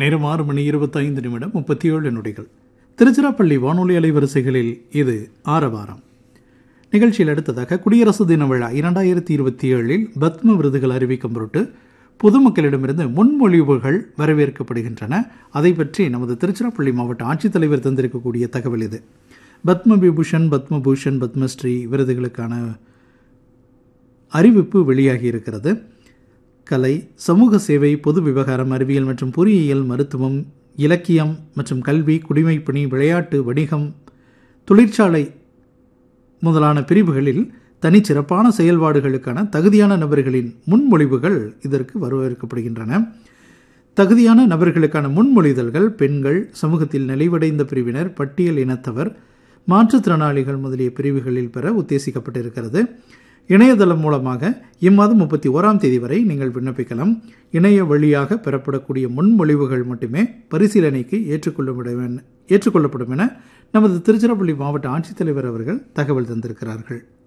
நேரம் ஆறு மணி இருபத்தைந்து நிமிடம் முப்பத்தி ஏழு நொடிகள் திருச்சிராப்பள்ளி வானொலி அலைவரிசைகளில் இது ஆரவாரம் நிகழ்ச்சியில் அடுத்ததாக குடியரசு தின விழா இரண்டாயிரத்தி இருபத்தி ஏழில் பத்ம விருதுகள் அறிவிக்கும் பொருட்டு பொதுமக்களிடமிருந்து முன்மொழிவுகள் வரவேற்கப்படுகின்றன அதை பற்றி நமது திருச்சிராப்பள்ளி மாவட்ட ஆட்சித்தலைவர் தந்திருக்கக்கூடிய தகவல் இது பத்ம விபூஷன் பத்மபூஷன் பத்மஸ்ரீ விருதுகளுக்கான அறிவிப்பு வெளியாகி இருக்கிறது கலை சமூக சேவை பொது விவகாரம் அறிவியல் மற்றும் பொறியியல் மருத்துவம் இலக்கியம் மற்றும் கல்வி குடிமைப்பணி விளையாட்டு வணிகம் தொழிற்சாலை முதலான பிரிவுகளில் தனிச்சிறப்பான செயல்பாடுகளுக்கான தகுதியான நபர்களின் முன்மொழிவுகள் இதற்கு வரவேற்கப்படுகின்றன தகுதியான நபர்களுக்கான முன்மொழிதல்கள் பெண்கள் சமூகத்தில் நலிவடைந்த பிரிவினர் பட்டியல் இனத்தவர் மாற்றுத்திறனாளிகள் முதலிய பிரிவுகளில் பெற உத்தேசிக்கப்பட்டிருக்கிறது இணையதளம் மூலமாக இம்மாதம் முப்பத்தி ஓராம் தேதி வரை நீங்கள் விண்ணப்பிக்கலாம் இணைய வழியாக பெறப்படக்கூடிய முன்மொழிவுகள் மட்டுமே பரிசீலனைக்கு ஏற்றுக்கொள்ளப்படும் என ஏற்றுக்கொள்ளப்படும் என நமது திருச்சிராப்பள்ளி மாவட்ட ஆட்சித்தலைவர் அவர்கள் தகவல் தந்திருக்கிறார்கள்